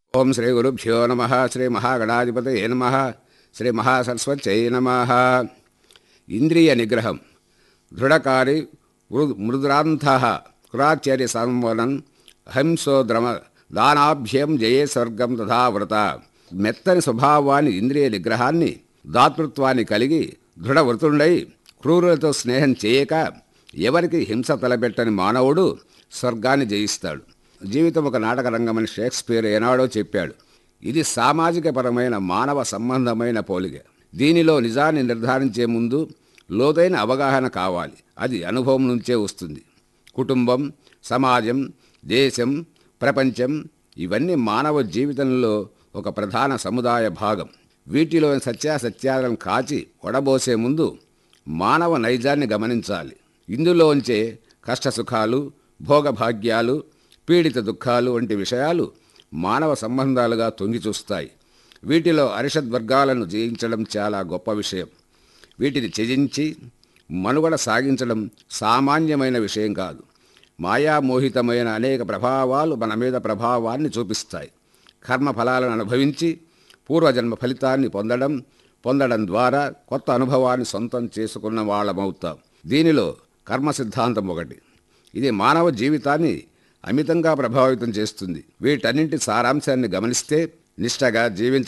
ఓం శ్రీ గురుభ్యో నమ శ్రీ మహాగణాధిపతయే నమ శ్రీ మహాసరస్వత్యై నమ ఇంద్రియ నిగ్రహం దృఢకారి మృ మృదురాంత కురాచార్య సంవలన్ హంసో ద్రమ దానాభ్యం జయే స్వర్గం తథా వ్రత మెత్తని స్వభావాన్ని ఇంద్రియ నిగ్రహాన్ని దాతృత్వాన్ని కలిగి దృఢవృతుండై క్రూరులతో స్నేహం చేయక ఎవరికి హింస తలపెట్టని మానవుడు స్వర్గాన్ని జయిస్తాడు జీవితం ఒక నాటక రంగమని షేక్స్పియర్ ఏనాడో చెప్పాడు ఇది సామాజికపరమైన మానవ సంబంధమైన పోలిక దీనిలో నిజాన్ని నిర్ధారించే ముందు లోతైన అవగాహన కావాలి అది అనుభవం నుంచే వస్తుంది కుటుంబం సమాజం దేశం ప్రపంచం ఇవన్నీ మానవ జీవితంలో ఒక ప్రధాన సముదాయ భాగం వీటిలోని సత్యాసత్యాలను కాచి వడబోసే ముందు మానవ నైజాన్ని గమనించాలి ఇందులోంచే కష్టసుఖాలు భోగభాగ్యాలు పీడిత దుఃఖాలు వంటి విషయాలు మానవ సంబంధాలుగా తొంగి చూస్తాయి వీటిలో అరిషద్వర్గాలను జయించడం చాలా గొప్ప విషయం వీటిని త్యజించి మనుగడ సాగించడం సామాన్యమైన విషయం కాదు మాయామోహితమైన అనేక ప్రభావాలు మన మీద ప్రభావాన్ని చూపిస్తాయి కర్మ ఫలాలను అనుభవించి పూర్వజన్మ ఫలితాన్ని పొందడం పొందడం ద్వారా కొత్త అనుభవాన్ని సొంతం చేసుకున్న వాళ్ళమవుతాం దీనిలో కర్మ సిద్ధాంతం ఒకటి ఇది మానవ జీవితాన్ని అమితంగా ప్రభావితం చేస్తుంది వీటన్నింటి సారాంశాన్ని గమనిస్తే నిష్టగా జీవించ